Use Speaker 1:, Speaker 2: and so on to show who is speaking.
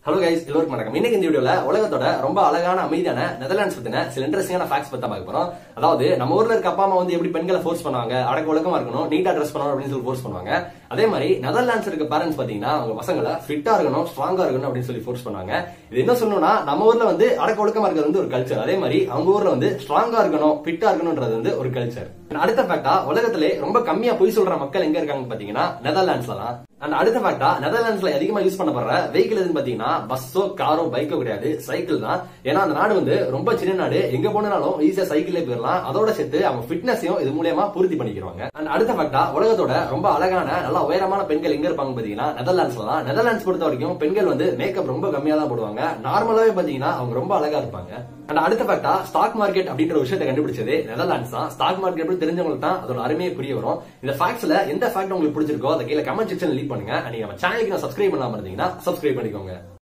Speaker 1: hello guys எல்லோருக்கும் வணக்கம் இன்னைக்கு இந்த வீடியோல உலகத்தோட ரொம்ப அழகான அமைதியான நெதர்லாண்ட்ஸ் பத்தின சில இன்ட்ரெஸ்டிங்கான ஃபேக்ட்ஸ் பத்தி பார்க்க போறோம் அதாவது நம்ம ஊர்ல இருக்க அப்பா அம்மா வந்து எப்படி பெண்களை ஃபோர்ஸ் பண்ணுவாங்க அடக்க ஒழுக்கமா இருக்கணும் நீட்டா ட்ரெஸ் பண்ணணும் அப்படின்னு சொல்லி ஃபோர்ஸ் பண்ணுவாங்க அதே மாதிரி நெதர்லாண்ட்ஸ் இருக்க பேரண்ட்ஸ் பாத்தீங்கன்னா அவங்க பசங்களை ஃபிட்டா இருக்கணும் ஸ்ட்ராங்கா இருக்கணும் அப்படின்னு சொல்லி ஃபோர்ஸ் பண்ணுவாங்க இது என்ன சொல்லணும்னா நம்ம ஊர்ல வந்து அடக்க ஒழுக்கமா இருக்கிறது வந்து ஒரு கல்ச்சர் அதே மாதிரி அவங்க ஊர்ல வந்து ஸ்ட்ராங்கா இருக்கணும் ஃபிட்டா இருக்கணும்ன்றது வந்து ஒரு கல்ச்சர் அடுத்த ஃபேக்டா உலகத்திலே ரொம்ப கம்மியா பொய் சொல்ற மக்கள் எங்க இருக்காங்க பாத்தீங்கன்னா நெதர்லாண்ட்ஸ்ல தான் அண்ட் அடுத்த ஃபேக்டா நெதர்லாண்ட்ஸ்ல அதிகமா யூஸ் பண்ணப்படுற வெஹிக்கிள் எதுன்னு பாத்தீங்கன்னா பஸ்ஸோ காரோ பைக்கோ கிடையாது சைக்கிள் தான் ஏன்னா அந்த நாடு வந்து ரொம்ப சின்ன நாடு எங்க போனாலும் ஈஸியா சைக்கிள்ல போயிடலாம் அதோட சேர்த்து அவங்க ஃபிட்னஸையும் இது மூலியமா பூர்த்தி பண்ணிக்கிறாங்க அண்ட் அடுத்த ஃபேக்டா உலகத்தோட ரொம்ப அழகான நல்லா உயரமான பெண்கள் எங்க இருப்பாங்க பாத்தீங்கன்னா நெதர்லாண்ட்ஸ்ல தான் நெதர்லாண்ட்ஸ் பொறுத்த வரைக்கும் பெண்கள் வந்து மேக்கப் ரொம்ப கம்மியா தான் போடுவாங்க நார்மலாவே பாத்தீங்கன்னா அவங்க ரொம்ப அழகா இருப்பாங்க அண்ட் அடுத்த ஃபேக்டா ஸ்டாக் மார்க்கெட் அப்படின்ற ஒரு விஷயத்தை கண்டுபிடிச்சது நெதர்லாண்ட்ஸ் தான் ஸ்டாக் மார்க்கெட் பத்தி தெரிஞ்சவங்களுக்கு தான் அதோட அருமையை புரிய வரும் இந்த ஃபேக்ட்ஸ்ல எந்த ஃபேக்ட் உங்களுக்கு பிடிச்சிருக்கோ அதை கீழே கமெண்ட் செக்ஷன் லீவ் பண்ணுங்க நீங்க நம்ம சேனலுக்கு நான் சப்ஸ்கிரைப் பண்ணாம இருந்தீங்கன்னா சப்ஸ்கிரைப் பண்ணிக்கோங்க